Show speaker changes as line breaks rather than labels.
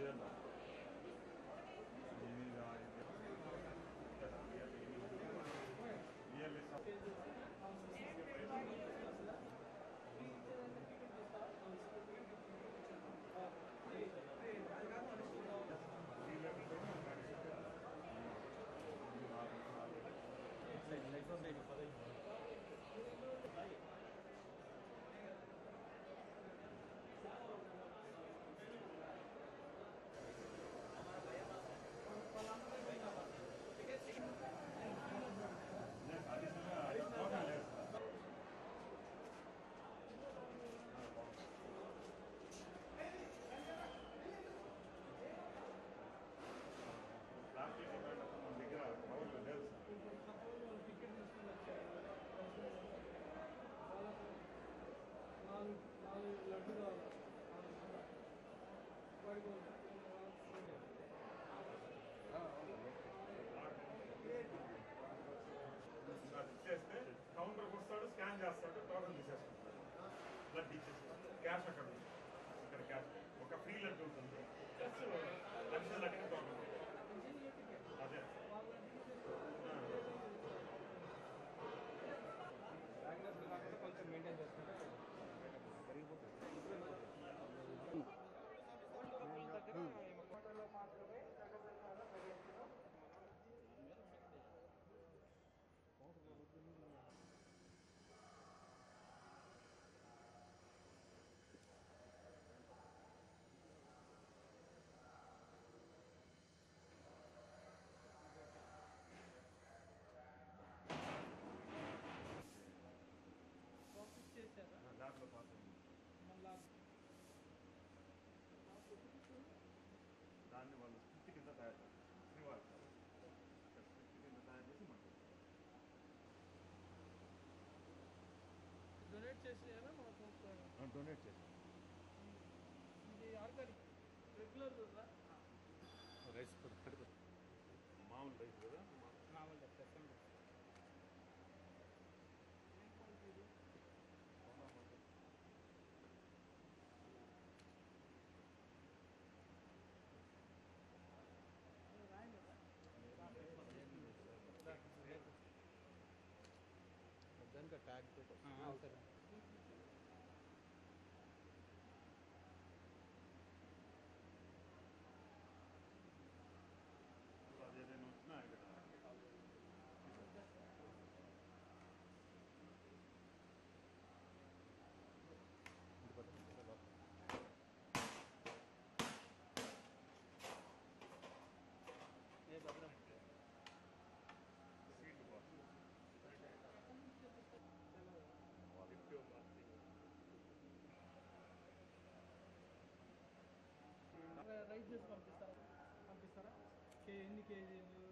లేదంట ఇది రియల్ అడిషనల్గా లేదు సార్ ప్లాస్టిక్ డిపార్ట్మెంట్ మన దగ్గర కవర్లు లేదు సార్
టికెట్ తీసుకుని వచ్చారు వాళ్ళకు నాలుగు నాలుగు లడ్డు కావాలి వాడికి
అది ఇచ్చేస్తే కౌంటర్కి వస్తాడు స్కాన్ చేస్తాడు టోటల్ తీసేసుకుంటాడు బ్లడ్ ఇచ్చేస్తాడు క్యాష్ అక్కడ ఉంది. ఇక్కడ క్యాష్ ఒక ఫ్రీ లడ్డు ఉంటుంది ప్లస్ లక్ష లడ్డు టోటల్ అదే ఆ.
జాగ్రత్తలు కాకుండా కొంచెం మెయింటైన్ చేసుకుంటే పెరిగిపోతుంది కోటలో మాత్రమే రకరకాల ప్రదేశంలో ప్రాసెస్ చేశారా
దాంట్లో పాస్
మళ్ళా
దాన్ని వాళ్ళు స్క్రిప్ట్ కింద తయారు చేస్తారు శ్రీవారు స్క్రిప్ట్ కింద తయారు చేసి మనకి
డొనేట్ చేసేయాలా మనం కొనుక్కోవాలా?
డొనేట్ చేసి
ఇది ఆర్గానిక్ రెగ్యులర్ కదా
రైస్ మామూలు రైస్ కదా
మామూలు చెప్పండి
దానికి ట్యాగ్
సరే
అది ఏదైనా వచ్చినా ఇక్కడ
ఏ భద్రం
సీట్ బాక్స్ ఫిఫ్టీ
రైస్ చేసి పంపిస్తారా పంపిస్తారా కే ఎన్ని కేజీలు